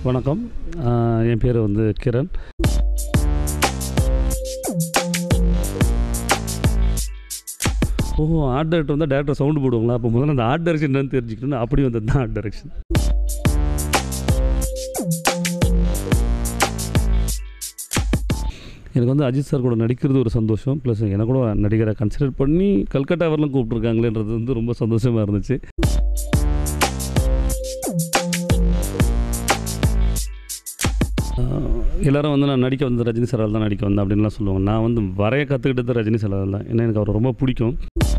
வணக்கம் ஆஹ் என் பேர் வந்து கிரண் ஓ ஆர்ட் டைரக்டர் வந்தால் டேரக்டர் சவுண்டு போடுவாங்களா அப்போ முதல்ல அந்த ஆர்ட் டைரக்ஷன் என்னன்னு தெரிஞ்சுக்கணும் அப்படி வந்தது தான் ஆர்ட் டைரக்ஷன் எனக்கு வந்து அஜித் சார் கூட நடிக்கிறது ஒரு சந்தோஷம் ப்ளஸ் எனக்கு கூட நடிகரை கன்சிடர் பண்ணி கல்கட்டா வரலாம் கூப்பிட்ருக்காங்களேன்றது வந்து ரொம்ப சந்தோஷமாக இருந்துச்சு ஆஹ் எல்லாரும் வந்து நான் நடிக்க வந்து ரஜினி சாரால் தான் நடிக்க வந்தேன் அப்படின்லாம் சொல்லுவாங்க நான் வந்து வரைய கற்றுக்கிட்டது ரஜினி சாரால் தான் ஏன்னா எனக்கு அவர் ரொம்ப பிடிக்கும்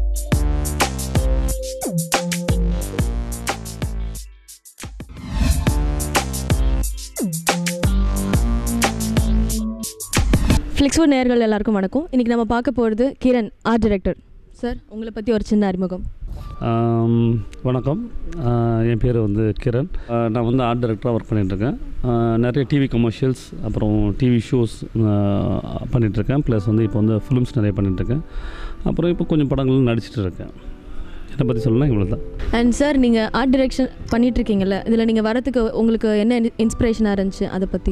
ஃப்ளெக்ஸ்வுட் நேயர்கள் எல்லாருக்கும் வணக்கம் இன்றைக்கி நம்ம பார்க்க போகிறது கிரண் ஆர்ட் டைரக்டர் சார் உங்களை பற்றி ஒரு சின்ன அறிமுகம் ஆம், வணக்கம் ஆஹ் என் பேர் வந்து கிரண் ஆஹ் நான் வந்து ஆர்ட் டைரக்டராக ஒர்க் பண்ணிகிட்ருக்கேன் நிறைய டிவி கமர்ஷியல்ஸ் அப்புறம் டிவி ஷோஸ் பண்ணிகிட்ருக்கேன் ப்ளஸ் வந்து இப்போ வந்து ஃபிலிம்ஸ் நிறைய பண்ணிகிட்ருக்கேன் அப்புறம் இப்போ கொஞ்சம் படங்களும் நடிச்சிட்டு இருக்கேன் என்னை பற்றி சொல்லலாம் இவ்வளோ தான் அண்ட் சார் நீங்கள் ஆர்ட் டைரக்ஷன் பண்ணிகிட்ருக்கீங்கல்ல இதில் நீங்கள் வரத்துக்கு உங்களுக்கு என்ன இன்ஸ்பிரேஷனாக இருந்துச்சு அதை பற்றி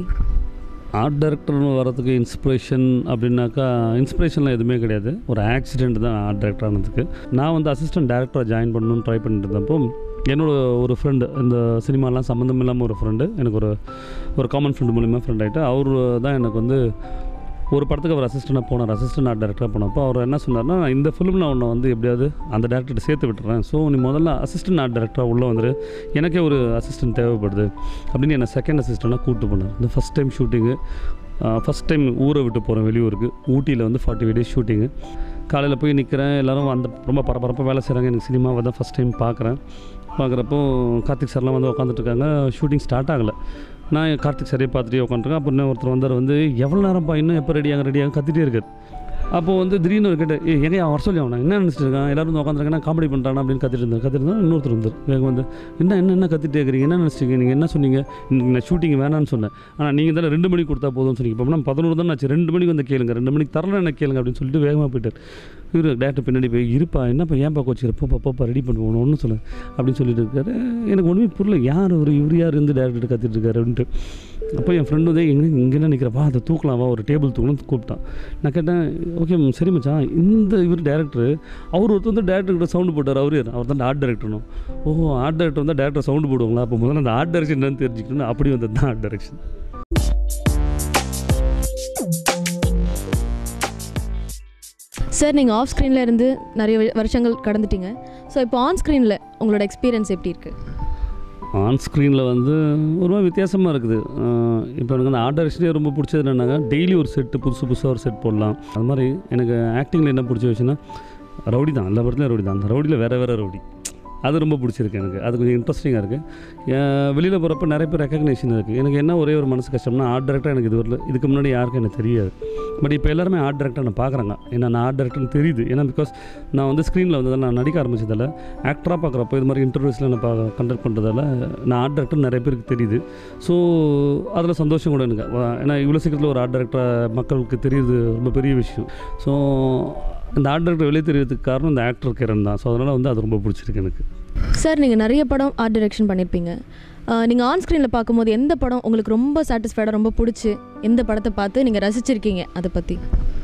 ஆர்ட் டைரக்டர்னு வரதுக்கு இன்ஸ்பிரேஷன் அப்படின்னாக்கா இன்ஸ்பிரேஷன்லாம் எதுவுமே கிடையாது ஒரு ஆக்சிடெண்ட் தான் ஆர்ட் டைரக்டர் ஆனதுக்கு நான் வந்து அசிஸ்டன்ட் டேரக்டராக ஜாயின் பண்ணணும்னு ட்ரை பண்ணிட்டு இருந்தப்போ என்னோட ஒரு ஃப்ரெண்டு இந்த சினிமாலாம் சம்மந்தம் இல்லாமல் ஒரு ஃப்ரெண்டு எனக்கு ஒரு ஒரு காமன் ஃப்ரெண்டு மூலிமா ஃப்ரெண்ட் ஆகிட்டு அவர் தான் எனக்கு வந்து ஒரு படத்துக்கு அவர் அசிஸ்டண்டாக போனார் அசிஸ்டன்ட் ஆர்ட் டேரக்டராக போனப்போ அவர் என்ன சொன்னார்னா நான் இந்த ஃபிலிமில் உன்னை வந்து எப்படியாவது அந்த டேரக்டர்கிட்ட சேர்த்து விட்டுறேன் ஸோ நீ முதல்ல அசிஸ்டன்ட் ஆர்ட் டேரக்டராக உள்ளே வந்துரு எனக்கே ஒரு அசிஸ்டன்ட் தேவைப்படுது அப்படின்னு என்னை செகண்ட் அசிஸ்டண்ட்டாக கூப்பிட்டு போனார் இந்த ஃபஸ்ட் டைம் ஷூட்டிங்கு ஃபஸ்ட் டைம் ஊரை விட்டு போகிறேன் வெளியூருக்கு ஊட்டியில் வந்து ஃபார்ட்டி ஃபைவ் டேஸ் ஷூட்டிங்கு காலையில் போய் நிற்கிறேன் எல்லோரும் அந்த ரொம்ப பரபரப்பாக வேலை செய்கிறாங்க எனக்கு சினிமாவை தான் ஃபஸ்ட் டைம் பார்க்குறேன் பார்க்குறப்போ கார்த்திக் சார்லாம் வந்து உட்காந்துட்டு இருக்காங்க ஷூட்டிங் ஸ்டார்ட் ஆகலை நான் கார்த்திக் சாரையே பார்த்துட்டே உட்காந்துருக்கேன் அப்புறம் இன்னும் ஒருத்தர் வந்தார் வந்து எவ்வளோ நேரம்ப்பா இன்னும் எப்போ ரெடியாங்க ரெடியாக கத்திட்டே இருக்கார் அப்போது வந்து திடீர்னு ஒரு கேட்டு ஏ எங்கே அவன் வர சொல்லி அவனை என்ன நினச்சிட்டு இருக்கான் எல்லாரும் வந்து உட்காந்துருக்கேன் காமெடி பண்ணுறான் அப்படின்னு கத்திட்டு இருந்தார் கத்திட்டு இருந்தா இன்னொருத்தர் இருந்தார் வேகம் வந்து என்ன என்ன என்ன கத்திட்டே இருக்கிறீங்க என்ன நினச்சிங்க நீங்கள் என்ன சொன்னீங்க இன்னைக்கு நான் ஷூட்டிங் வேணான்னு சொன்னேன் ஆனால் நீங்கள் தானே ரெண்டு மணிக்கு கொடுத்தா போதும்னு சொன்னீங்க இப்போ நான் பதினோரு தான் ஆச்சு ரெண்டு மணிக்கு வந்து கேளுங்க ரெண்டு மணிக்கு தரல என்ன கேளுங்க அப்படின்னு சொல்லிட்டு வேகமாக போயிட்டார் இவர் டேரக்டர் பின்னாடி போய் இருப்பா என்னப்பா ஏன்ப்பா கோச்சிக்கிற போப்பா போப்பா ரெடி பண்ணுவோம் ஒன்றும் சொல்ல அப்படின்னு சொல்லிட்டு இருக்காரு எனக்கு ஒன்றுமே புரியல யார் அவர் இவர் யார் இருந்து டேரக்டர் கத்திட்டு இருக்காரு அப்படின்ட்டு அப்போ என் ஃப்ரெண்டு வந்து எங்கே இங்கே என்ன நிற்கிறப்பா அதை தூக்கலாம் வா ஒரு டேபிள் தூக்கணும் கூப்பிட்டான் நான் கேட்டேன் ஓகே சரி மச்சான் இந்த இவர் டேரக்டர் அவர் ஒருத்தர் வந்து டேரக்டர்கிட்ட சவுண்டு போட்டார் அவர் யார் அவர் தான் ஆர்ட் டேரக்டர்னும் ஓ ஆர்ட் டேரக்டர் வந்து டேரக்டர் சவுண்டு போடுவாங்களா அப்போ முதல்ல அந்த ஆர்ட் டைரக்ஷன் என்னன்னு தெரிஞ்சுக்கணும் அப்படி வந்தது தான் ஆர்ட் டைரக்ஷன் சார் நீங்கள் ஆஃப் ஸ்க்ரீனில் இருந்து நிறைய வ- வருஷங்கள் கடந்துட்டீங்க ஸோ இப்போ ஆன் ஸ்க்ரீனில் உங்களோட எக்ஸ்பீரியன்ஸ் எப்படி இருக்குது ஆன் ஸ்க்ரீனில் வந்து ஒரு மாதிரி வித்தியாசமாக இருக்குது ஆஹ் இப்போ எனக்கு அந்த ஆர்ட் டைரக்ஷனே ரொம்ப பிடிச்சது என்னன்னாங்க டெய்லி ஒரு செட்டு புதுசு புதுசாக ஒரு செட் போடலாம் அது மாதிரி எனக்கு ஆக்டிங்கில் என்ன பிடிச்ச விஷயம்னா ரவுடி தான் எல்லா படத்துலையும் ரவுடி தான் அந்த ரவுடியில் வேறு வேறு ரவுடி அது ரொம்ப பிடிச்சிருக்கு எனக்கு அது கொஞ்சம் இன்ட்ரெஸ்டிங்காக இருக்குது வெளியில் போகிறப்ப நிறைய பேர் ரெக்கக்னேஷன் இருக்குது எனக்கு என்ன ஒரே ஒரு மனசு கஷ்டம்னா ஆர்ட் டேரக்டர் எனக்கு இது வரல இதுக்கு முன்னாடி யாருக்கும் எனக்கு தெரியாது பட் இப்போ எல்லாருமே ஆர்ட் டேரக்டர் நான் பார்க்குறாங்க ஏன்னா நான் ஆர்ட் டேரக்டர்னு தெரியுது ஏன்னா பிகாஸ் நான் வந்து ஸ்க்ரீனில் வந்து நான் நடிக்க ஆரம்பிச்சதால ஆக்டராக பார்க்குறப்போ இது மாதிரி இன்டர்வியூஸில் நான் பா கண்டக்ட் பண்ணுறதால நான் ஆர்ட் டேரக்டர் நிறைய பேருக்கு தெரியுது ஸோ அதில் சந்தோஷம் கூட எனக்கு வா- ஏன்னா இவ்வளோ சீக்கிரத்தில் ஒரு ஆர்ட் டேரக்டராக மக்களுக்கு தெரியுது ரொம்ப பெரிய விஷயம் ஸோ இந்த ஆர்ட் டேரக்டர் வெளியே தெரியறதுக்கு காரணம் இந்த ஆக்டர் கிரண் தான் ஸோ அதனால் வந்து அது ரொம்ப பிடிச்சிருக்கு எனக்கு சார் நீங்கள் நிறைய படம் ஆர்ட் டைரக்ஷன் பண்ணியிருப்பீங்க நீங்கள் ஆன் ஸ்க்ரீனில் பார்க்கும்போது எந்த படம் உங்களுக்கு ரொம்ப சாட்டிஸ்ஃபைடாக ரொம்ப பிடிச்சி எந்த படத்தை பார்த்து நீங்கள் ரசிச்சிருக்கீங்க அதை பற்றி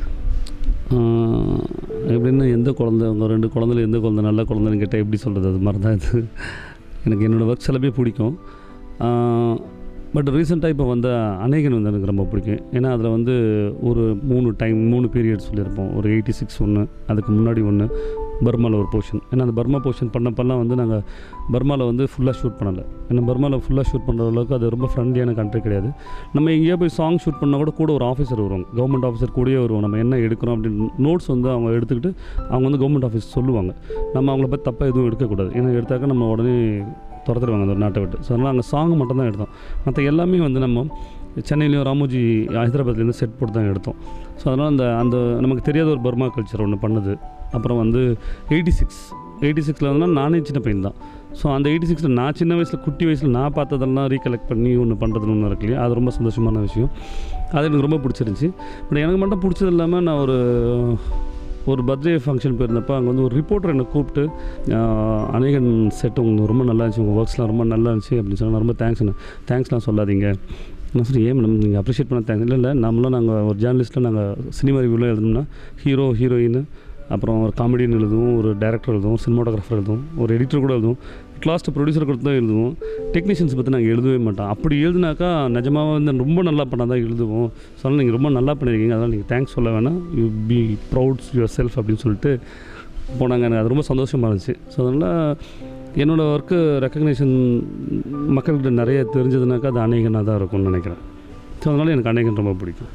ஆஹ் எப்படின்னா எந்த குழந்தை உங்கள் ரெண்டு குழந்தைல எந்த குழந்தை நல்ல குழந்தைன்னு கேட்டால் எப்படி சொல்கிறது அது மாதிரி தான் இது எனக்கு என்னோடய ஒர்க்ஸ் எல்லாமே பிடிக்கும் பட் ரீசெண்டாக இப்போ வந்த அநேகன் வந்து எனக்கு ரொம்ப பிடிக்கும் ஏன்னா அதில் வந்து ஒரு மூணு டைம் மூணு பீரியட் சொல்லியிருப்போம் ஒரு எயிட்டி சிக்ஸ் ஒன்று அதுக்கு முன்னாடி ஒன்று பர்மாவில் ஒரு போர்ஷன் ஏன்னா அந்த பர்மா போர்ஷன் பண்ணப்பெல்லாம் வந்து நாங்கள் பர்மாவில் வந்து ஃபுல்லாக ஷூட் பண்ணலை ஏன்னா பர்மாவில் ஃபுல்லாக ஷூட் பண்ணுற அளவுக்கு அது ரொம்ப ஃப்ரெண்ட்லியான கண்ட்ரி கிடையாது நம்ம எங்கேயோ போய் சாங் ஷூட் பண்ணால் கூட கூட ஒரு ஆஃபீஸர் வருவாங்க கவர்மெண்ட் ஆஃபீஸர் கூடயே வருவாங்க நம்ம என்ன எடுக்கிறோம் அப்படின்னு நோட்ஸ் வந்து அவங்க எடுத்துக்கிட்டு அவங்க வந்து கவர்மெண்ட் ஆஃபீஸ் சொல்லுவாங்க நம்ம அவங்கள பற்றி தப்பாக எதுவும் எடுக்கக்கூடாது ஏன்னா எடுத்தாக்க நம்ம உடனே துரத்துருவாங்க அந்த நாட்டை விட்டு ஸோ அதனால் அங்கே சாங் மட்டும் தான் எடுத்தோம் மற்ற எல்லாமே வந்து நம்ம சென்னையிலையும் ராமோஜி ஹைதராபாத்லேருந்து செட் போட்டு தான் எடுத்தோம் ஸோ அதனால் அந்த அந்த நமக்கு தெரியாத ஒரு பர்மா கல்ச்சர் ஒன்று பண்ணுது அப்புறம் வந்து எயிட்டி சிக்ஸ் எயிட்டி சிக்ஸில் வந்து நானே சின்ன பையன் தான் ஸோ அந்த எயிட்டி சிக்ஸில் நான் சின்ன வயசில் குட்டி வயசில் நான் பார்த்ததெல்லாம் ரீகலெக்ட் பண்ணி ஒன்று பண்ணுறதுன்னு ஒன்று இருக்கு இல்லையா அது ரொம்ப சந்தோஷமான விஷயம் அது எனக்கு ரொம்ப பிடிச்சிருந்துச்சி பட் எனக்கு மட்டும் பிடிச்சது இல்லாமல் நான் ஒரு ஒரு பர்த்டே ஃபங்க்ஷன் போயிருந்தப்போ அங்கே வந்து ஒரு ரிப்போர்ட்டர் என்னை கூப்பிட்டு ஆஹ், அநேகன் செட் உங்களுக்கு ரொம்ப நல்லா இருந்துச்சு உங்கள் ஒர்க்ஸ்லாம் ரொம்ப நல்லா இருந்துச்சு அப்படின்னு சொன்னால் ரொம்ப தேங்க்ஸ் தேங்க்ஸ்லாம் சொல்லாதீங்க நான் சொல்லி ஏன் மேடம் நீங்கள் அப்ரிஷியேட் பண்ண தேங்க்ஸ் இல்லை இல்லை நம்மளாம் நாங்கள் ஒரு ஜேர்னலிஸ்ட்டில் நாங்கள் சினிமா ரிவ்யூலாம் எழுதணும்னா ஹீரோ ஹீரோயின் அப்புறம் ஒரு காமெடியன் எழுதுவோம் ஒரு டேரக்டர் எழுதுவோம் சினிமாட்டோகிராஃபர் எழுதுவோம் ஒரு எடிட்டர் கூட எழுதுவோம் லாஸ்ட் ப்ரொடியூசர் கொடுத்து தான் எழுதுவோம் டெக்னீஷியன்ஸ் பற்றி நாங்கள் எழுதவே மாட்டோம் அப்படி எழுதுனாக்கா நிஜமாக வந்து ரொம்ப நல்லா பண்ணால் தான் எழுதுவோம் சொன்னால் நீங்கள் ரொம்ப நல்லா பண்ணியிருக்கீங்க அதனால் நீங்கள் தேங்க்ஸ் சொல்ல வேணாம் you be proud yourself அப்படின்னு சொல்லிட்டு போனாங்க எனக்கு அது ரொம்ப சந்தோஷமாக இருந்துச்சு ஸோ அதனால் என்னோடய ஒர்க்கு ரெக்கக்னேஷன் மக்கள்கிட்ட நிறைய தெரிஞ்சதுனாக்கா அது அநேகனாக தான் இருக்கும்னு நினைக்கிறேன் ஸோ அதனால் எனக்கு அநேகன் ரொம்ப பிடிக்கும்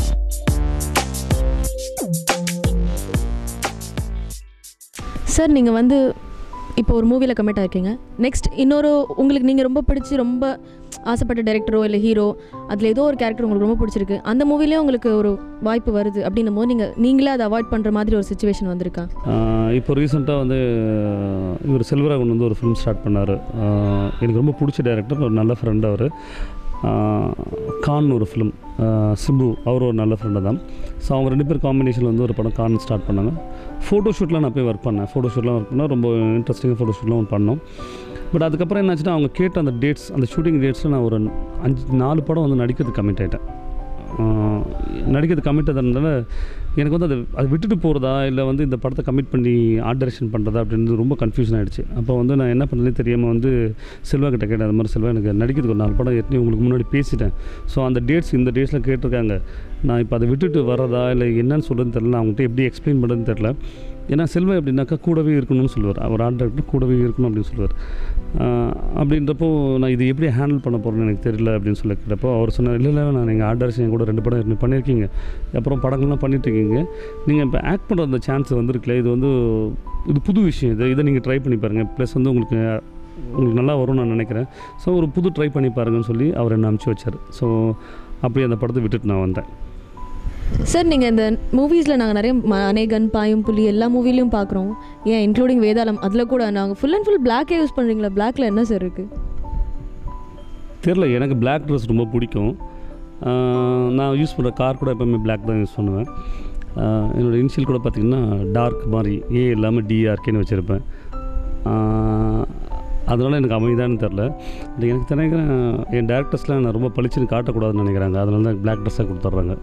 சார் நீங்கள் வந்து இப்போ ஒரு மூவியில் கமிட் ஆயிருக்கீங்க நெக்ஸ்ட் இன்னொரு உங்களுக்கு நீங்கள் ரொம்ப பிடிச்சி ரொம்ப ஆசைப்பட்ட டைரக்டரோ இல்லை ஹீரோ அதில் ஏதோ ஒரு கேரக்டர் உங்களுக்கு ரொம்ப பிடிச்சிருக்கு அந்த மூவிலேயே உங்களுக்கு ஒரு வாய்ப்பு வருது அப்படின்னும் போது நீங்கள் நீங்களே அதை அவாய்ட் பண்ணுற மாதிரி ஒரு சுச்சுவேஷன் வந்திருக்கா ஆஹ் இப்போ ரீசெண்டாக வந்து இவர் செல்வராகவன் வந்து ஒரு ஃபிலிம் ஸ்டார்ட் பண்ணார் எனக்கு ரொம்ப பிடிச்ச டைரக்டர் ஒரு நல்ல ஃப்ரெண்ட் அவர் கான் ஒரு ஃபிலிம் சிம்பு அவர் ஒரு நல்ல ஃப்ரெண்டு தான் ஸோ அவங்க ரெண்டு பேர் காம்பினேஷனில் வந்து ஒரு படம் கான் ஸ்டார்ட் பண்ணாங்க ஃபோட்டோ ஷூட்லாம் நான் போய் ஒர்க் பண்ணேன் ஃபோட்டோ ஷூட்லாம் ஒர்க் பண்ணால் ரொம்ப இன்ட்ரெஸ்டிங்காக ஃபோட்டோ ஷூட்லாம் பண்ணோம் பட் அதுக்கப்புறம் என்னாச்சுன்னா அவங்க கேட்ட அந்த டேட்ஸ் அந்த ஷூட்டிங் டேட்ஸில் நான் ஒரு அஞ்சு நாலு படம் வந்து நடிக்கிறதுக்கு கமிட் ஆகிட்டேன் ஆஹ் நடிக்கிறது கமிட் ஆனதுனால எனக்கு வந்து அது அது விட்டுட்டு போகிறதா இல்லை வந்து இந்த படத்தை கமிட் பண்ணி ஆர்ட் டைரக்ஷன் பண்ணுறதா அப்படின்னு ரொம்ப கன்ஃபியூஷன் ஆகிடுச்சு அப்போ வந்து நான் என்ன பண்ணுறதே தெரியாமல் வந்து செல்வா கிட்ட கேட்டேன் அது மாதிரி செல்வா எனக்கு நடிக்கிறதுக்கு ஒரு நாலு படம் ஏற்கனவே உங்களுக்கு முன்னாடி பேசிட்டேன் ஸோ அந்த டேட்ஸ் இந்த டேட்ஸில் கேட்டிருக்காங்க நான் இப்போ அதை விட்டுட்டு வர்றதா இல்லை என்னன்னு சொல்கிறதுன்னு தெரில அவங்ககிட்ட எப்படி எக்ஸ்பிளைன் பண்ணுறதுன்னு தெரில ஏன்னா செல்வா எப்படின்னாக்கா கூடவே இருக்கணும்னு சொல்லுவார் அவர் ஆர்ட் டைரக்டர் கூடவே இருக்கணும் அப்படின்னு சொல்லுவார் ஆஹ் அப்படின்றப்போ நான் இது எப்படி ஹேண்டில் பண்ண போகிறேன்னு எனக்கு தெரியல அப்படின்னு சொல்லி கேட்டப்போ அவர் சொன்னார் இல்லை இல்லை நான் நீங்கள் ஆர்ட் டைரக்ஷன் கூட ரெண்டு படம் ஏற்கனவே பண்ணியிருக்கீங்க அப்புறம் படங்கள்லாம் பண்ணிட்டு இருக்கீங்க நீங்கள் இப்போ ஆக்ட் பண்ணுற அந்த சான்ஸ் வந்திருக்குல்ல இது வந்து இது புது விஷயம் இது இதை நீங்கள் ட்ரை பண்ணி பாருங்கள் ப்ளஸ் வந்து உங்களுக்கு உங்களுக்கு நல்லா வரும்னு நான் நினைக்கிறேன் ஸோ ஒரு புது ட்ரை பண்ணி பாருங்கன்னு சொல்லி அவர் என்ன அனுப்பிச்சி வச்சார் ஸோ அப்படியே அந்த படத்தை விட்டுட்டு நான் வந்தேன் சார் நீங்கள் இந்த மூவிஸில் நாங்கள் நிறைய ம- அநேகன் பாயும் புலி எல்லா மூவிலையும் பார்க்குறோம் ஏன் இன்க்ளூடிங் வேதாளம் அதில் கூட நாங்கள் ஃபுல் அண்ட் ஃபுல் பிளாக்கே யூஸ் பண்ணுறீங்களா பிளாக்ல என்ன சார் இருக்குது தெரில எனக்கு Black ட்ரெஸ் ரொம்ப பிடிக்கும் ஆஹ் நான் யூஸ் பண்ணுற கார் கூட எப்போவுமே Black தான் யூஸ் பண்ணுவேன் ஆஹ் என்னோட இனிஷியல் கூட பார்த்திங்கன்னா டார்க் மாதிரி ஏ இல்லாமல் டிஆர்கேன்னு வச்சுருப்பேன் அதனால் எனக்கு அமைதான்னு தெரில பட் எனக்கு நினைக்கிறேன் என் டேரக்டர்ஸ்லாம் நான் ரொம்ப பளிச்சுன்னு காட்டக்கூடாதுன்னு நினைக்கிறாங்க அதனால தான் Black ட்ரெஸ்ஸாக கொடுத்துட்றாங்க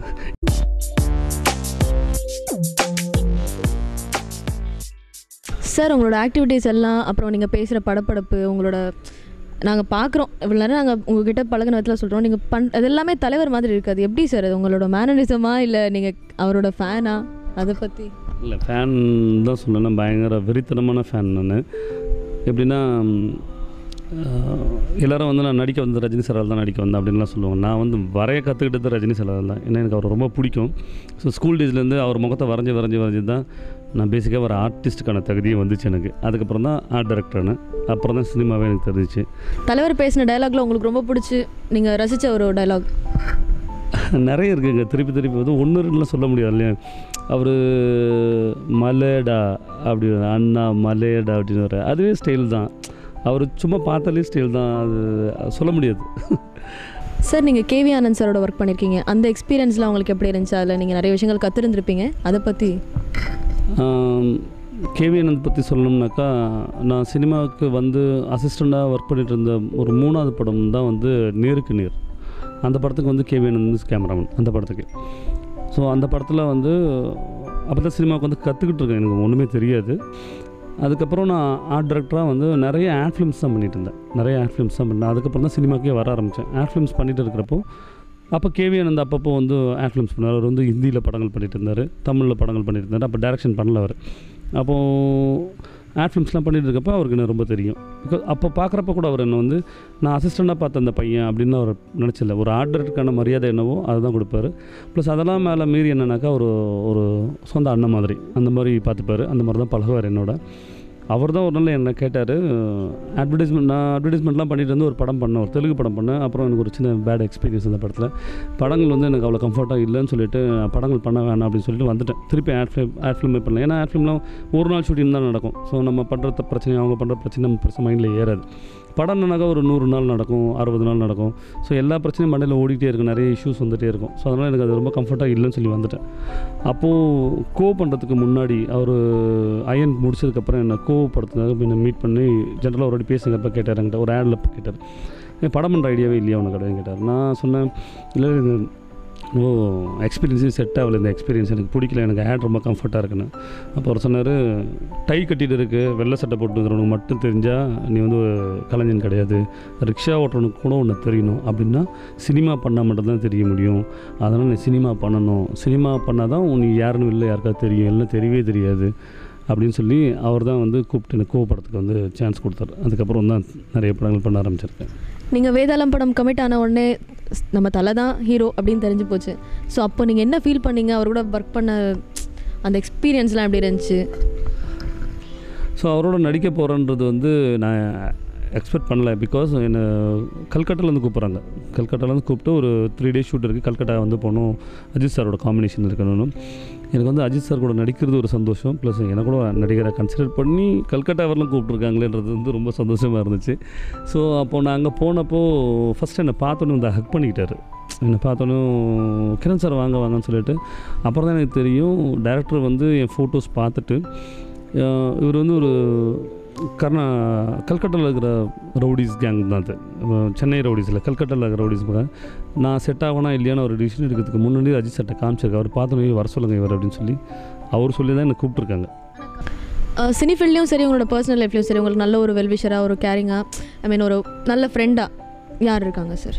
சார் உங்களோட ஆக்டிவிட்டீஸ் எல்லாம் அப்புறம் நீங்கள் பேசுகிற படப்படப்பு உங்களோட நாங்கள் பார்க்குறோம் இவ்வளோ நேரம் நாங்கள் உங்ககிட்ட பழகின விதத்தில் சொல்கிறோம் நீங்கள் பண் அது எல்லாமே தலைவர் மாதிரி இருக்காது எப்படி சார் அது உங்களோட மேனரிசமா இல்லை நீங்கள் அவரோட ஃபேனா அதை பற்றி இல்லை ஃபேன் தான் சொன்னேன் பயங்கர வெறித்தனமான ஃபேன் நான் எப்படின்னா ம், ஆஹ், எல்லாரும் வந்து நான் நடிக்க வந்து ரஜினி சாரால் தான் நடிக்க வந்தேன் அப்படின்லாம் சொல்லுவாங்க நான் வந்து வரைய கற்றுக்கிட்டது ரஜினி சாரால் தான் ஏன்னா எனக்கு அவர் ரொம்ப பிடிக்கும் ஸோ ஸ்கூல் டேஸ்லேருந்து அவர் முகத்தை வரைஞ்சி வரைஞ்சி வரைஞ்சி தான் நான் பேசிக்காக ஒரு ஆர்டிஸ்ட்டுக்கான தகுதியும் வந்துச்சு எனக்கு அதுக்கப்புறம் தான் ஆர்ட் டைரக்டர்னு அப்புறம் தான் சினிமாவே எனக்கு தெரிஞ்சிச்சு தலைவர் பேசின டயலாக்ல உங்களுக்கு ரொம்ப பிடிச்சி நீங்கள் ரசித்த ஒரு டயலாக் நிறைய இருக்குங்க திருப்பி திருப்பி வந்து ஒன்று ரெண்டுலாம் சொல்ல முடியாது இல்லையா அவர் மலேடா அப்படி அண்ணா மலேடா அப்படின்னு வர அதுவே ஸ்டைல் தான் அவர் சும்மா பார்த்தாலே ஸ்டைல் தான் அது சொல்ல முடியாது சார் நீங்கள் கேவி ஆனந்த் சாரோட ஒர்க் பண்ணியிருக்கீங்க அந்த எக்ஸ்பீரியன்ஸ்லாம் உங்களுக்கு எப்படி இருந்துச்சு அதில் நீங்கள் நிறைய விஷயங்கள் கற்றுருந்துருப்பீங்க அதை பற்றி கேவி ஆனந்த் பற்றி சொல்லணும்னாக்கா நான் சினிமாவுக்கு வந்து அசிஸ்டண்ட்டாக ஒர்க் பண்ணிட்டு இருந்த ஒரு மூணாவது படம் தான் வந்து நேருக்கு நேர் அந்த படத்துக்கு வந்து கேவி ஆனந்த் வந்து கேமராமேன் அந்த படத்துக்கு ஸோ அந்த படத்தில் வந்து அப்போ தான் சினிமாவுக்கு வந்து கற்றுக்கிட்டு இருக்கேன் எனக்கு ஒன்றுமே தெரியாது அதுக்கப்புறம் நான் ஆர்ட் டைரக்டராக வந்து நிறைய ஆட் ஃபிலிம்ஸ் தான் பண்ணிட்டு இருந்தேன் நிறைய ஆட் ஃபிலிம்ஸ் தான் பண்ணேன் அதுக்கப்புறம் தான் சினிமாக்கே வர ஆரம்பித்தேன் ஆட் ஃபிலிம்ஸ் பண்ணிட்டு இருக்கிறப்போ அப்போ கேவி ஆனந்த் அப்பப்போ வந்து ஆட் ஃபிலிம்ஸ் பண்ணார் அவர் வந்து ஹிந்தியில் படங்கள் பண்ணிட்டு இருந்தார் தமிழில் படங்கள் பண்ணிட்டு இருந்தார் அப்போ டைரக்ஷன் பண்ணல அவர் அப்போது ஆட் ஃபிலிம்ஸ்லாம் பண்ணிட்டு இருக்கப்போ அவருக்கு என்ன ரொம்ப தெரியும் பிகாஸ் அப்போ பார்க்குறப்ப கூட அவர் என்ன வந்து நான் அசிஸ்டண்ட்டாக பார்த்த அந்த பையன் அப்படின்னு அவர் நினச்சில்ல ஒரு ஆர்ட் டைரக்டருக்கான மரியாதை என்னவோ அதை தான் கொடுப்பாரு ப்ளஸ் அதெல்லாம் மேலே மீறி என்னன்னாக்கா ஒரு ஒரு சொந்த அண்ணன் மாதிரி அந்த மாதிரி பார்த்துப்பாரு அந்த மாதிரி தான் பழகுவார் என்னோட அவர் தான் ஒரு நாள் என்ன கேட்டார் அட்வர்டைஸ்மெண்ட் நான் அட்வர்டைஸ்மெண்ட்லாம் பண்ணிட்டு வந்து ஒரு படம் பண்ணேன் ஒரு தெலுங்கு படம் பண்ணேன் அப்புறம் எனக்கு ஒரு சின்ன பேட் எக்ஸ்பீரியன்ஸ் அந்த படத்தில் படங்கள் வந்து எனக்கு அவ்வளோ கம்ஃபர்ட்டாக இல்லைன்னு சொல்லிட்டு நான் படங்கள் பண்ண வேணாம் அப்படின்னு சொல்லிட்டு வந்துட்டேன் திருப்பி ஆட் ஃபிலிம் ஆட் ஃபிலிமே பண்ணல ஏன்னா ஆட் ஃபிலிம்லாம் ஒரு நாள் ஷூட்டிங் தான் நடக்கும் ஸோ நம்ம பண்ணுற பிரச்சனை அவங்க பண்ணுற பிரச்சனை நம்ம பெருசாக மைண்டில் ஏறாது படம்னாக்கா ஒரு நூறு நாள் நடக்கும் அறுபது நாள் நடக்கும் ஸோ எல்லா பிரச்சனையும் மண்டையில் ஓடிட்டே இருக்கும் நிறைய இஷ்யூஸ் வந்துகிட்டே இருக்கும் ஸோ அதனால் எனக்கு அது ரொம்ப கம்ஃபர்ட்டாக இல்லைன்னு சொல்லி வந்துட்டேன் அப்போது கோ பண்ணுறதுக்கு முன்னாடி அவர் அயன் முடிச்சதுக்கப்புறம் என்னை கோவப்படுத்துனதுக்கு என்னை மீட் பண்ணி ஜென்ரலாக ஒரு வாட்டி பேசுங்கிறப்ப கேட்டார் என்கிட்ட ஒரு ஆடில் கேட்டார் "ஏன் படம் பண்ணுற ஐடியாவே இல்லையா உனக்கு அப்படின்னு கேட்டார் நான் சொன்னேன் இல்லை இது ஓ எக்ஸ்பீரியன்ஸே செட் ஆகல இந்த எக்ஸ்பீரியன்ஸ் எனக்கு பிடிக்கல எனக்கு ஆட் ரொம்ப கம்ஃபர்ட்டாக இருக்குன்னு அப்போ அவர் சொன்னார் டை கட்டிட்டு இருக்கு வெள்ளை சட்டை போட்டுக்கிறவனுக்கு மட்டும் தெரிஞ்சால் நீ வந்து கலைஞன் கிடையாது ரிக்ஷா ஓட்டுறவனுக்கு கூட ஒன்று தெரியணும் அப்படின்னா சினிமா பண்ணால் மட்டும்தான் தெரிய முடியும் அதனால் நீ சினிமா பண்ணணும் சினிமா பண்ணால் தான் நீ யாருன்னு இல்லை யாருக்காவது தெரியும் எல்லாம் தெரியவே தெரியாது அப்படின்னு சொல்லி அவர் தான் வந்து கூப்பிட்டு எனக்கு கோவப்படத்துக்கு வந்து சான்ஸ் கொடுத்தாரு அதுக்கப்புறம் தான் நிறைய படங்கள் பண்ண ஆரம்பிச்சிருக்கேன் நீங்கள் வேதாளம் படம் கமிட் ஆன உடனே ஸ்- நம்ம தலை தான் ஹீரோ அப்படின்னு தெரிஞ்சு போச்சு ஸோ அப்போ நீங்கள் என்ன ஃபீல் பண்ணீங்க அவர் கூட ஒர்க் பண்ண அந்த எக்ஸ்பீரியன்ஸ்லாம் எப்படி இருந்துச்சு ஸோ அவரோட நடிக்க போகிறேன்றது வந்து நான் எக்ஸ்பெக்ட் பண்ணல பிகாஸ் என்னை கல்கட்டாலேருந்து கூப்பிட்றாங்க கல்கட்டாலேருந்து கூப்பிட்டு ஒரு த்ரீ டேஸ் ஷூட் இருக்குது கல்கட்டா வந்து போகணும் அஜித் சாரோட காம்பினேஷன் இருக்கணும்னு எனக்கு வந்து அஜித் சார் கூட நடிக்கிறது ஒரு சந்தோஷம் ப்ளஸ் எனக்கு கூட நடிகரை கன்சிடர் பண்ணி கல்கட்டா வரலாம் கூப்பிட்ருக்காங்களேன்றது வந்து ரொம்ப சந்தோஷமாக இருந்துச்சு ஸோ அப்போது நான் அங்கே போனப்போ ஃபஸ்ட் என்னை பார்த்தோன்னே வந்து ஹக் பண்ணிக்கிட்டாரு என்னை பார்த்தோன்னே கிரண் சார் வாங்க வாங்கன்னு சொல்லிட்டு அப்புறம் தான் எனக்கு தெரியும் டேரக்டர் வந்து என் ஃபோட்டோஸ் பார்த்துட்டு அஹ் இவர் வந்து ஒரு கர்நா கல்கட்டாவில் இருக்கிற ரவுடிஸ் கேங் தான் அது அஹ் சென்னை ரவுடிஸில் கல்கட்டாவில் இருக்கிற ரவுடிஸ் கூட நான் செட் ஆகனா இல்லையான்னு ஒரு டிசிஷன் எடுக்கிறதுக்கு முன்னாடி அஜித் சட்டை காமிச்சிருக்காரு அவர் பார்த்தோன்னே வர சொல்லுங்க இவர் அப்படின்னு சொல்லி அவர் சொல்லி தான் என்னை கூப்பிட்ருக்காங்க சினி ஃபீல்ட்லேயும் சரி உங்களோட பர்சனல் லைஃப்லையும் சரி உங்களுக்கு நல்ல ஒரு வெல்விஷராக ஒரு கேரிங்காக ஐ மீன் ஒரு நல்ல ஃப்ரெண்டாக யார் இருக்காங்க சார்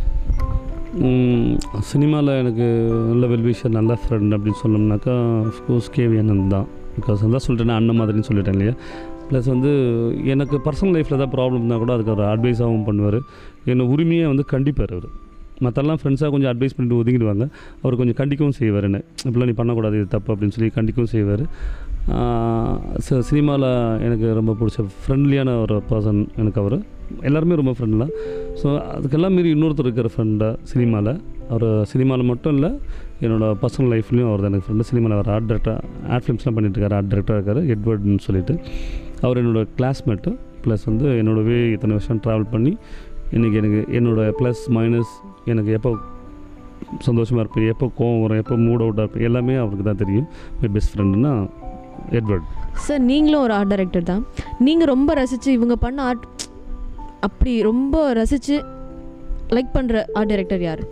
சினிமாவில் எனக்கு நல்ல வெல்விஷர் நல்ல ஃப்ரெண்ட் அப்படின்னு சொன்னோம்னாக்கா அஃப்கோர்ஸ் கேவி அனந்த் தான் பிகாஸ் அதான் சொல்லிட்டேன் அண்ணன் மாதிரின்னு சொல்லிட்டேன் இல்லையா ப்ளஸ் வந்து எனக்கு பர்சனல் லைஃப்பில் ஏதாவது ப்ராப்ளம் இருந்தால் கூட அதுக்கு ஒரு அட்வைஸாகவும் பண்ணுவார் என்னை உரிமையை வந்து கண்டிப்பார் அவர் மற்றெல்லாம் ஃப்ரெண்ட்ஸாக கொஞ்சம் அட்வைஸ் பண்ணிட்டு ஒதுங்கிடுவாங்க அவர் கொஞ்சம் கண்டிக்கவும் செய்வார் என்ன இப்படிலாம் நீ பண்ணக்கூடாது இது தப்பு அப்படின்னு சொல்லி கண்டிக்கவும் செய்வார் சினிமாவில் எனக்கு ரொம்ப பிடிச்ச ஃப்ரெண்ட்லியான ஒரு பர்சன் எனக்கு அவர் எல்லாருமே ரொம்ப ஃப்ரெண்ட் தான் ஸோ அதுக்கெல்லாம் மீறி இன்னொருத்தர் இருக்கிற ஃப்ரெண்டாக சினிமாவில் அவர் சினிமாவில் மட்டும் இல்லை என்னோடய பர்சனல் லைஃப்லேயும் அவர் தான் எனக்கு ஃப்ரெண்டு சினிமாவில் அவர் ஆர்ட் டேரக்டர் ஆர்ட் ஃபிலிம்ஸ்லாம் பண்ணிட்டு இருக்காரு ஆர்ட் டேரக்டராக இருக்கார் எட்வர்ட்னு சொல்லிட்டு அவர் என்னோடய கிளாஸ்மேட்டு ப்ளஸ் வந்து என்னோடவே இத்தனை வருஷம் ட்ராவல் பண்ணி இன்றைக்கி எனக்கு என்னோடய ப்ளஸ் மைனஸ் எனக்கு எப்போ சந்தோஷமாக இருப்பேன் எப்போ கோவம் வரும் எப்போ மூட் அவுட்டாக இருப்பேன் எல்லாமே அவருக்கு தான் தெரியும் மை பெஸ்ட் ஃப்ரெண்டுன்னா எட்வர்ட் சார் நீங்களும் ஒரு ஆர்ட் டைரக்டர் தான் நீங்கள் ரொம்ப ரசித்து இவங்க பண்ண ஆர்ட் அப்படி ரொம்ப ரசித்து லைக் பண்ணுற ஆர்ட் டைரக்டர் யார்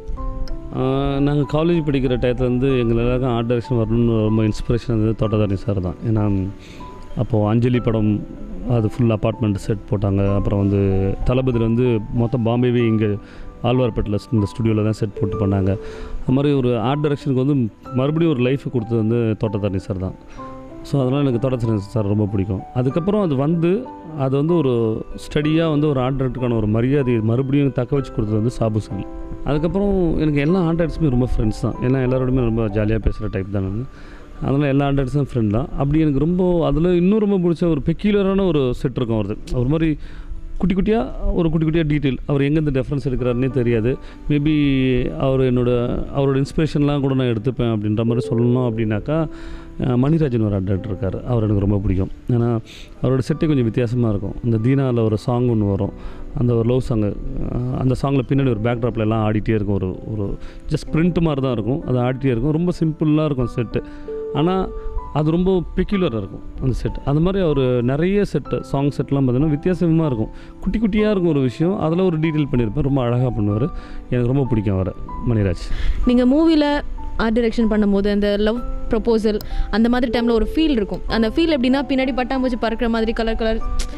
நாங்கள் காலேஜ் படிக்கிற டயத்தில் வந்து எங்கள் எல்லாருக்கும் ஆர்ட் டைரக்ஷன் வரணும்னு ரொம்ப இன்ஸ்பிரேஷன் இருந்தது தோட்டதாரி சார் தான் ஏன்னா அப்போது அஞ்சலி படம் அது ஃபுல் அப்பார்ட்மெண்ட் செட் போட்டாங்க அப்புறம் வந்து தளபதியில் வந்து மொத்தம் பாம்பேவே இங்கே ஆழ்வார்பேட்டில் இந்த ஸ்டுடியோவில் தான் செட் போட்டு பண்ணாங்க அது மாதிரி ஒரு ஆர்ட் டைரக்ஷனுக்கு வந்து மறுபடியும் ஒரு லைஃப் கொடுத்தது வந்து தோட்டதாரி சார் தான் ஸோ அதனால் எனக்கு தோட்டதாரி சார் ரொம்ப பிடிக்கும் அதுக்கப்புறம் அது வந்து அது வந்து ஒரு ஸ்டடியாக வந்து ஒரு ஆர்ட் டைரக்டருக்கான ஒரு மரியாதையை மறுபடியும் தக்க வச்சு கொடுத்தது வந்து சாபு சாமி அதுக்கப்புறம் எனக்கு எல்லா ஆர்டர்ஸுமே ரொம்ப ஃப்ரெண்ட்ஸ் தான் ஏன்னா எல்லாரோடையுமே ரொம்ப ஜாலியாக பேசுகிற டைப் தான் நான் அதனால் எல்லா ஆர்டர்ஸும் ஃப்ரெண்ட் தான் அப்படி எனக்கு ரொம்ப அதில் இன்னும் ரொம்ப பிடிச்ச ஒரு பெக்யூலரான ஒரு செட் இருக்கும் அவரது ஒரு மாதிரி குட்டி குட்டியாக ஒரு குட்டி குட்டியாக டீட்டெயில் அவர் எங்கேருந்து ரெஃபரன்ஸ் எடுக்கிறாருன்னே தெரியாது மேபி அவர் என்னோட அவரோட இன்ஸ்பிரேஷன்லாம் கூட நான் எடுத்துப்பேன் அப்படின்ற மாதிரி சொல்லணும் அப்படின்னாக்கா அஹ், மணிராஜன் ஒரு ஆர்டர் இருக்கார் அவர் எனக்கு ரொம்ப பிடிக்கும் ஏன்னா அவரோட செட்டே கொஞ்சம் வித்தியாசமாக இருக்கும் இந்த தீனாவில் ஒரு சாங் ஒன்று வரும் அந்த ஒரு லவ் சாங்கு அந்த சாங்கில் பின்னாடி ஒரு பேக்ட்ராப்பில் எல்லாம் ஆடிட்டே இருக்கும் ஒரு ஒரு ஜஸ்ட் பிரிண்ட் மாதிரி தான் இருக்கும் அது ஆடிட்டே இருக்கும் ரொம்ப சிம்பிளாக இருக்கும் செட்டு ஆனால் அது ரொம்ப பெக்யூலராக இருக்கும் அந்த செட் அந்த மாதிரி அவர் நிறைய செட்டு சாங் செட்லாம் பார்த்தீங்கன்னா வித்தியாசமாக இருக்கும் குட்டி குட்டியாக இருக்கும் ஒரு விஷயம் அதில் ஒரு டீட்டெயில் பண்ணியிருப்பேன் ரொம்ப அழகாக பண்ணுவார் எனக்கு ரொம்ப பிடிக்கும் அவரை மணிராஜ் நீங்கள் மூவியில் ஆர்ட் டைரக்ஷன் பண்ணும்போது அந்த லவ் ப்ரப்போசல் அந்த மாதிரி டைமில் ஒரு ஃபீல் இருக்கும் அந்த ஃபீல் எப்படின்னா பின்னாடி பட்டாம்பூச்சி பறக்கிற மாதிரி colour colour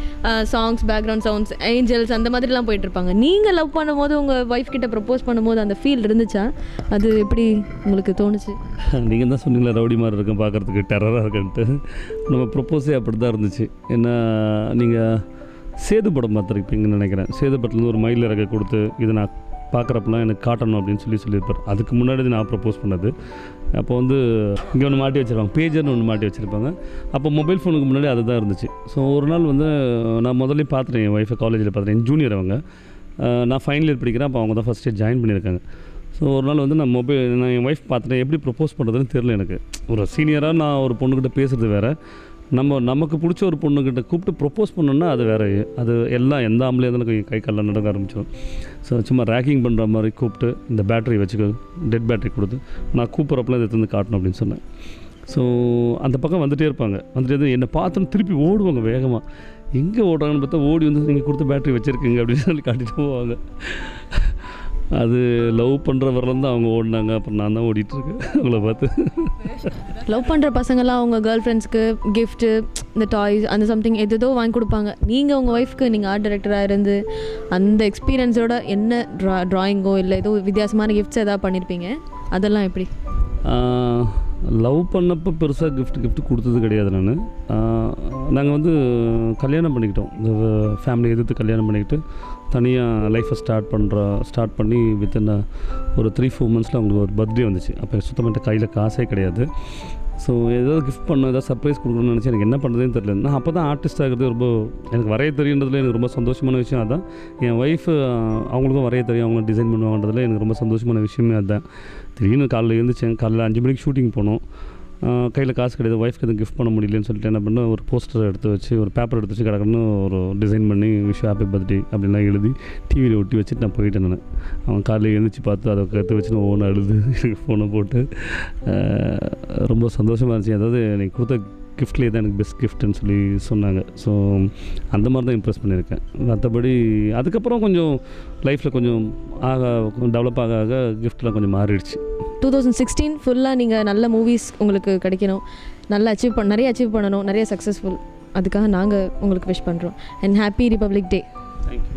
songs background sounds angels அந்த மாதிரிலாம் போயிட்டு இருப்பாங்க நீங்கள் லவ் பண்ணும்போது உங்கள் ஒய்ஃப் கிட்ட ப்ரப்போஸ் பண்ணும்போது அந்த ஃபீல் இருந்துச்சா அது எப்படி உங்களுக்கு தோணுச்சு நீங்கள் தான் சொன்னீங்களா ரவுடி மாதிரி இருக்கும் பார்க்குறதுக்கு டெரராக இருக்குன்ட்டு நம்ம ப்ரொப்போஸே அப்படி தான் இருந்துச்சு ஏன்னா நீங்கள் சேது படம் பார்த்துருப்பீங்கன்னு நினைக்கிறேன் சேது படத்துலேருந்து ஒரு மயில் இறக்க கொடுத்து இதை நான் பார்க்குறப்பெல்லாம் எனக்கு காட்டணும் அப்படின்னு சொல்லி சொல்லியிருப்பார் அதுக்கு முன்னாடி நான் ப்ரப்போஸ் பண்ணது அப்போ வந்து இங்கே ஒன்று மாட்டி வச்சுருப்பாங்க பேஜர்னு ஒன்று மாட்டி வச்சுருப்பாங்க அப்போ மொபைல் ஃபோனுக்கு முன்னாடி அதுதான் இருந்துச்சு ஸோ ஒரு நாள் வந்து நான் முதல்ல பார்த்துட்டேன் என் ஒய்ஃபை காலேஜில் பார்த்துட்டேன் என் ஜூனியர் அவங்க அஹ் நான் ஃபைனல் இயர் படிக்கிறேன் அப்போ அவங்க தான் ஃபஸ்ட் இயர் ஜாயின் பண்ணியிருக்காங்க ஸோ ஒரு நாள் வந்து நான் மொபைல் நான் என் ஒய்ஃப் பார்த்துட்டேன் எப்படி ப்ரப்போஸ் பண்ணுறதுன்னு தெரில எனக்கு ஒரு சீனியராக நான் ஒரு பொண்ணுக்கிட்ட பேசுகிறது வேறு நம்ம நமக்கு பிடிச்ச ஒரு பொண்ணுக்கிட்ட கூப்பிட்டு ப்ரப்போஸ் பண்ணோன்னா அது வேறு அது எல்லாம் எந்த ஆம்பளையாக இருந்தாலும் கை கை காலில் நடக்க ஆரம்பிச்சிடும் ஸோ சும்மா ரேக்கிங் பண்ணுற மாதிரி கூப்பிட்டு இந்த பேட்டரி வச்சுக்க டெட் பேட்டரி கொடுத்து நான் கூப்பிட்றப்பெல்லாம் இதை எடுத்து வந்து காட்டணும் அப்படின்னு சொன்னேன் ஸோ அந்த பக்கம் வந்துட்டே இருப்பாங்க வந்துட்டே இருந்து என்னை பார்த்தோன்னு திருப்பி ஓடுவாங்க வேகமாக எங்கே ஓடுறாங்கன்னு பார்த்தா ஓடி வந்து நீங்கள் கொடுத்த பேட்டரி வச்சுருக்கீங்க அப்படின்னு சொல்லி காட்டிட்டு போவாங்க அது லவ் பண்ணுற வரலாம் தான் அவங்க ஓடினாங்க அப்புறம் நான் தான் ஓடிட்டுருக்கேன் அவங்கள பார்த்து லவ் பண்ணுற பசங்கள்லாம் அவங்க கேர்ள் ஃப்ரெண்ட்ஸ்க்கு கிஃப்ட்டு இந்த டாய்ஸ் அந்த சம்திங் எதோ வாங்கி கொடுப்பாங்க நீங்கள் உங்கள் ஒய்ஃப்க்கு நீங்கள் ஆர்ட் டைரக்டராக இருந்து அந்த எக்ஸ்பீரியன்ஸோட என்ன ட்ரா ட்ராயிங்கோ இல்லை ஏதோ வித்தியாசமான கிஃப்ட்ஸ் எதாவது பண்ணியிருப்பீங்க அதெல்லாம் எப்படி லவ் பண்ணப்போ பெருசாக gift gift கொடுத்தது கிடையாது நான் நாங்கள் வந்து கல்யாணம் பண்ணிக்கிட்டோம் இந்த ஃபேமிலி எதிர்த்து கல்யாணம் பண்ணிக்கிட்டு தனியாக லைஃப்பை ஸ்டார்ட் பண்ணுற ஸ்டார்ட் பண்ணி வித்தின் ஒரு த்ரீ ஃபோர் மந்த்ஸில் அவங்களுக்கு ஒரு பர்த்டே வந்துச்சு அப்போ சுத்தமாக கையில் காசே கிடையாது ஸோ ஏதாவது கிஃப்ட் பண்ண ஏதாவது சர்ப்ரைஸ் கொடுக்கணும்னு நினச்சி எனக்கு என்ன பண்ணுறதுன்னு தெரியல நான் அப்போ தான் ஆர்டிஸ்ட் ஆகிறது ரொம்ப எனக்கு வரைய தெரியுன்றதுல எனக்கு ரொம்ப சந்தோஷமான விஷயம் அதான் என் ஒய்ஃபு அவங்களுக்கும் வரைய தெரியும் அவங்க டிசைன் பண்ணுவாங்கன்றதுல எனக்கு ரொம்ப சந்தோஷமான விஷயமே அதுதான் திடீர்னு காலைல எழுந்திரிச்சேன் காலைல அஞ்சு மணிக்கு ஷூட்டிங் போனோம் கையில் காசு கிடையாது ஒய்ஃப்க்கு எதுவும் கிஃப்ட் பண்ண முடியலன்னு சொல்லிட்டு என்ன பண்ணேன் ஒரு போஸ்டர் எடுத்து வச்சு ஒரு பேப்பர் எடுத்து வச்சு கிடக்கணும்னு ஒரு டிசைன் பண்ணி விஷ் ஹாப்பி பர்த்டே அப்படின்லாம் எழுதி டிவியில் ஒட்டி வச்சுட்டு நான் போயிட்டேன் நான் அவன் காலையில் எழுந்திரிச்சு பார்த்து அதை கற்று வச்சு நான் ஓன அழுது எனக்கு ஃபோனை போட்டு அஹ், ரொம்ப சந்தோஷமாக இருந்துச்சு அதாவது எனக்கு கொடுத்த கிஃப்ட்லேயே தான் எனக்கு பெஸ்ட் கிஃப்ட்னு சொல்லி சொன்னாங்க ஸோ அந்த மாதிரி தான் இம்ப்ரெஸ் பண்ணியிருக்கேன் மற்றபடி அதுக்கப்புறம் கொஞ்சம் லைஃப்பில் கொஞ்சம் ஆக டெவலப் ஆக ஆக கிஃப்ட்லாம் கொஞ்சம் மாறிடுச்சு டூ தௌசண்ட் சிக்ஸ்டீன் ஃபுல்லாக நீங்கள் நல்ல மூவிஸ் உங்களுக்கு கிடைக்கணும் நல்லா அச்சீவ் பண்ண நிறைய அச்சீவ் பண்ணணும் நிறைய சக்ஸஸ்ஃபுல் அதுக்காக நாங்கள் உங்களுக்கு விஷ் பண்ணுறோம் and happy republic day thank you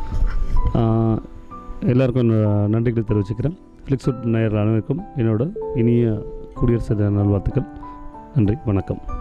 எல்லாருக்கும் என்னோட நன்றிகளை தெரிவிச்சுக்கிறேன் ஃப்ளிக்ஸுட் நேயர்கள் அனைவருக்கும் என்னோட இனிய குடியரசு தின நல்வாழ்த்துக்கள் நன்றி வணக்கம்